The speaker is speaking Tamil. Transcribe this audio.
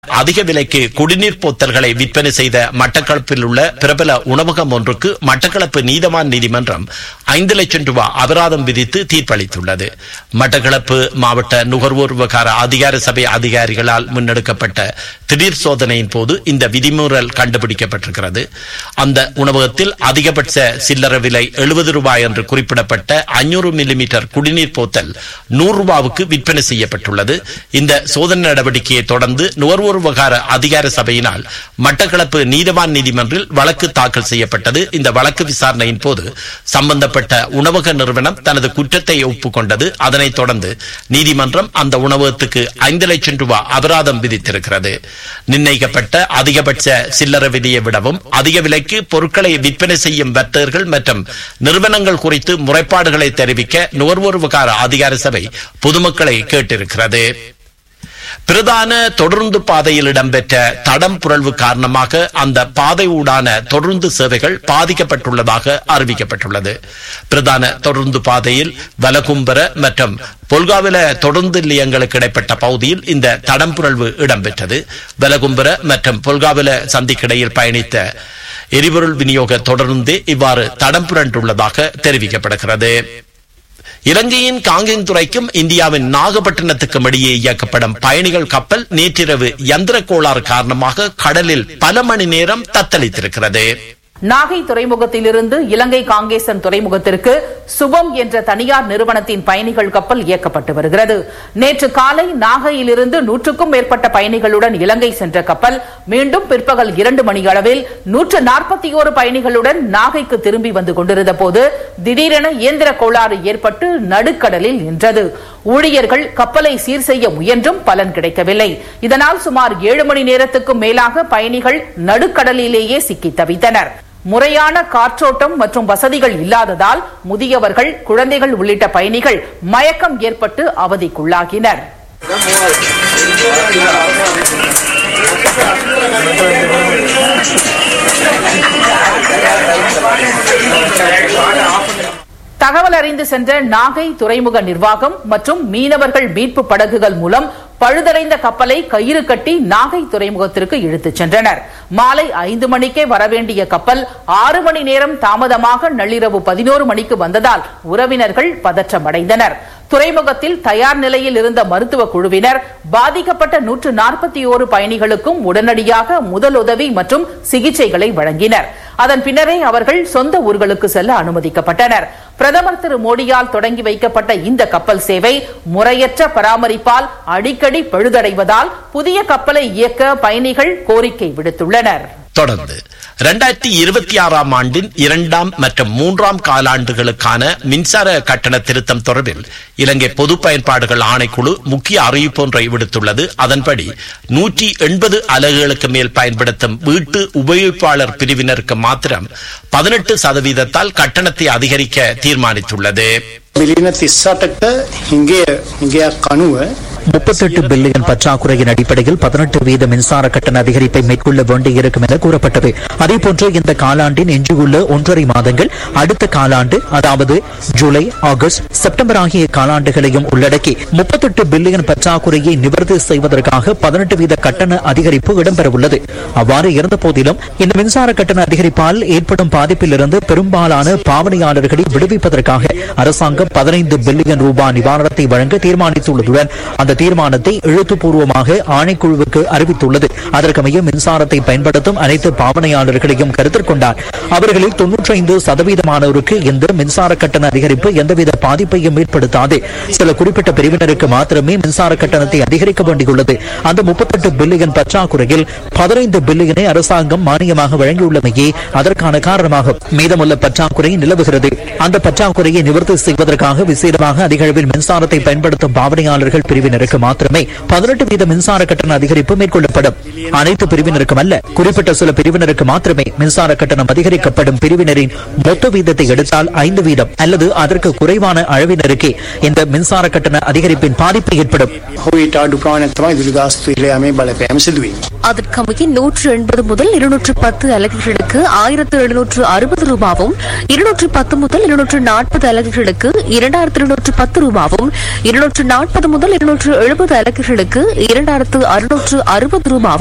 அதிக விலைக்கு குடிநீர் போத்தல்களை விற்பனை செய்த மட்டக்களப்பில் உள்ள பிரபல உணவகம் ஒன்றுக்கு மட்டக்களப்பு நீதவான் நீதிமன்றம் ஐந்து லட்சம் ரூபாய் அபராதம் விதித்து தீர்ப்பளித்துள்ளது மட்டக்களப்பு மாவட்ட நுகர்வோர் விவகார அதிகார சபை அதிகாரிகளால் முன்னெடுக்கப்பட்ட திடீர் சோதனையின் போது இந்த விதிமீறல் கண்டுபிடிக்கப்பட்டிருக்கிறது அந்த உணவகத்தில் அதிகபட்ச சில்லறை விலை எழுபது ரூபாய் என்று குறிப்பிடப்பட்ட ஐநூறு மில்லிமீட்டர் குடிநீர் போத்தல் நூறு ரூபாவுக்கு விற்பனை செய்யப்பட்டுள்ளது இந்த சோதனை நடவடிக்கையை தொடர்ந்து நுகர்வோர் விவகார அதிகார சபையினால் மட்டக்களப்பு நீதவான் நீதிமன்றில் வழக்கு தாக்கல் செய்யப்பட்டது இந்த வழக்கு விசாரணையின் போது சம்பந்தப்பட்ட உணவக நிறுவனம் தனது குற்றத்தை ஒப்புக்கொண்டது அதனைத் தொடர்ந்து நீதிமன்றம் அந்த உணவகத்துக்கு ஐந்து லட்சம் ரூபாய் அபராதம் விதித்திருக்கிறது நிர்ணயிக்கப்பட்ட அதிகபட்ச சில்லறை விதியை விடவும் அதிக விலைக்கு பொருட்களை விற்பனை செய்யும் வர்த்தகர்கள் மற்றும் நிறுவனங்கள் குறித்து முறைப்பாடுகளை தெரிவிக்க நுகர்வோர் விவகார அதிகார சபை பொதுமக்களை கேட்டிருக்கிறது பிரதான தொடர்ந்து பாதையில் இடம்பெற்ற தடம் புரள்வு காரணமாக அந்த பாதை ஊடான தொடர்ந்து சேவைகள் பாதிக்கப்பட்டுள்ளதாக அறிவிக்கப்பட்டுள்ளது பிரதான தொடர்ந்து பாதையில் வலகும்பர மற்றும் பொல்காவில தொடர்ந்து நிலையங்களுக்கு இடைப்பட்ட பகுதியில் இந்த தடம் புரள்வு இடம்பெற்றது வலகும்பர மற்றும் பொல்காவில சந்திக்கிடையில் பயணித்த எரிபொருள் விநியோக தொடர்ந்து இவ்வாறு தடம் புரண்டுள்ளதாக தெரிவிக்கப்படுகிறது இலங்கையின் காங்கேன் துறைக்கும் இந்தியாவின் நாகப்பட்டினத்துக்கும் இடையே இயக்கப்படும் பயணிகள் கப்பல் நேற்றிரவு யந்திர கோளாறு காரணமாக கடலில் பல மணி நேரம் தத்தளித்திருக்கிறது நாகை துறைமுகத்திலிருந்து இலங்கை காங்கேசன் துறைமுகத்திற்கு சுபம் என்ற தனியார் நிறுவனத்தின் பயணிகள் கப்பல் இயக்கப்பட்டு வருகிறது நேற்று காலை நாகையிலிருந்து நூற்றுக்கும் மேற்பட்ட பயணிகளுடன் இலங்கை சென்ற கப்பல் மீண்டும் பிற்பகல் இரண்டு மணி அளவில் நூற்று நாற்பத்தி ஓரு பயணிகளுடன் நாகைக்கு திரும்பி வந்து கொண்டிருந்த போது திடீரென இயந்திர கோளாறு ஏற்பட்டு நடுக்கடலில் நின்றது ஊழியர்கள் கப்பலை சீர் செய்ய முயன்றும் பலன் கிடைக்கவில்லை இதனால் சுமார் ஏழு மணி நேரத்துக்கும் மேலாக பயணிகள் நடுக்கடலிலேயே சிக்கி தவித்தனர் முறையான காற்றோட்டம் மற்றும் வசதிகள் இல்லாததால் முதியவர்கள் குழந்தைகள் உள்ளிட்ட பயணிகள் மயக்கம் ஏற்பட்டு அவதிக்குள்ளாகினர் தகவல் அறிந்து சென்ற நாகை துறைமுக நிர்வாகம் மற்றும் மீனவர்கள் மீட்பு படகுகள் மூலம் பழுதடைந்த கப்பலை கயிறு கட்டி நாகை துறைமுகத்திற்கு இழுத்துச் சென்றனர் மாலை ஐந்து மணிக்கே வரவேண்டிய கப்பல் ஆறு மணி நேரம் தாமதமாக நள்ளிரவு பதினோரு மணிக்கு வந்ததால் உறவினர்கள் பதற்றமடைந்தனர் துறைமுகத்தில் தயார் நிலையில் இருந்த மருத்துவ குழுவினர் பாதிக்கப்பட்ட நூற்று நாற்பத்தி ஓரு பயணிகளுக்கும் உடனடியாக முதலுதவி மற்றும் சிகிச்சைகளை வழங்கினர் அதன் பின்னரே அவர்கள் சொந்த ஊர்களுக்கு செல்ல அனுமதிக்கப்பட்டனர் பிரதமர் திரு மோடியால் தொடங்கி வைக்கப்பட்ட இந்த கப்பல் சேவை முறையற்ற பராமரிப்பால் அடிக்கடி பழுதடைவதால் புதிய கப்பலை இயக்க பயணிகள் கோரிக்கை விடுத்துள்ளனர் தொடர்ந்து இரண்டாயிரத்தி இருபத்தி ஆறாம் ஆண்டின் இரண்டாம் மற்றும் மூன்றாம் காலாண்டுகளுக்கான மின்சார கட்டண திருத்தம் தொடர்பில் இலங்கை பொது பயன்பாடுகள் ஆணைக்குழு முக்கிய அறிவிப்பு ஒன்றை விடுத்துள்ளது அதன்படி நூற்றி எண்பது அலகுகளுக்கு மேல் பயன்படுத்தும் வீட்டு உபயோகிப்பாளர் பிரிவினருக்கு மாத்திரம் பதினெட்டு சதவீதத்தால் கட்டணத்தை அதிகரிக்க தீர்மானித்துள்ளது මිලියන තිස්සටක හිගේ හිගයක් කනුව முப்பத்தெட்டு பில்லியன் பற்றாக்குறையின் அடிப்படையில் பதினெட்டு வீத மின்சார கட்டண அதிகரிப்பை மேற்கொள்ள வேண்டியிருக்கும் என கூறப்பட்டது அதேபோன்று இந்த காலாண்டின் எஞ்சியுள்ள ஒன்றரை மாதங்கள் அடுத்த காலாண்டு அதாவது ஜூலை ஆகஸ்ட் செப்டம்பர் ஆகிய காலாண்டுகளையும் உள்ளடக்கி முப்பத்தெட்டு பில்லியன் பற்றாக்குறையை நிவர்த்தி செய்வதற்காக பதினெட்டு வீத கட்டண அதிகரிப்பு இடம்பெறவுள்ளது அவ்வாறு இருந்த போதிலும் இந்த மின்சார கட்டண அதிகரிப்பால் ஏற்படும் பாதிப்பிலிருந்து பெரும்பாலான பாவனையாளர்களை விடுவிப்பதற்காக அரசாங்கம் பதினைந்து பில்லியன் ரூபாய் நிவாரணத்தை வழங்க தீர்மானித்துள்ளதுடன் அந்த தீர்மானத்தை எழுத்துப்பூர்வமாக ஆணைக்குழுவுக்கு அறிவித்துள்ளது அதற்கமைய மின்சாரத்தை பயன்படுத்தும் அனைத்து பாவனையாளர்களையும் கருத்தில் கொண்டார் அவர்களில் தொன்னூற்றி ஐந்து சதவீதமானோருக்கு இந்த மின்சார கட்டண அதிகரிப்பு எந்தவித பாதிப்பையும் ஏற்படுத்தாது சில குறிப்பிட்ட பிரிவினருக்கு மாத்திரமே மின்சார கட்டணத்தை அதிகரிக்க வேண்டியுள்ளது அந்த முப்பத்தெட்டு பில்லியன் பற்றாக்குறையில் பதினைந்து பில்லியனை அரசாங்கம் மானியமாக வழங்கியுள்ளமையே அதற்கான காரணமாகும் மீதமுள்ள பற்றாக்குறை நிலவுகிறது அந்த பற்றாக்குறையை நிவர்த்தி செய்வதற்காக விசேடமாக அதிக அளவில் மின்சாரத்தை பயன்படுத்தும் பாவனையாளர்கள் பிரிவினருக்கு மாத்திரமே பதினெட்டு வீத மின்சார கட்டண அதிகரிப்பு மேற்கொள்ளப்படும் அனைத்து பிரிவினருக்கும் அல்ல குறிப்பிட்ட சில பிரிவினருக்கு மாத்திரமே மின்சார கட்டணம் அதிகரிக்கப்படும் பிரிவினரின் மொத்த வீதத்தை எடுத்தால் ஐந்து வீதம் அல்லது அதற்கு குறைவான அளவினருக்கே இந்த மின்சார கட்டண அதிகரிப்பின் பாதிப்பு ஏற்படும் හොයිට අඩු ප්‍රාණයක් තමයි දුරගාස්තු ඉලයාමේ බලපෑම සිදුවීම. அதற்கமைய நூற்று எண்பது முதல் இருநூற்று பத்து அலகுகளுக்கு ஆயிரத்து எழுநூற்று அறுபது ரூபாவும் இருநூற்று பத்து முதல் இருநூற்று நாற்பது அலகுகளுக்கு இரண்டாயிரத்து இருநூற்று பத்து ரூபாவும் இருநூற்று நாற்பது முதல் இருநூற்று எழுபது அலகுகளுக்கு இரண்டாயிரத்து அறுநூற்று அறுபது ரூபாவும்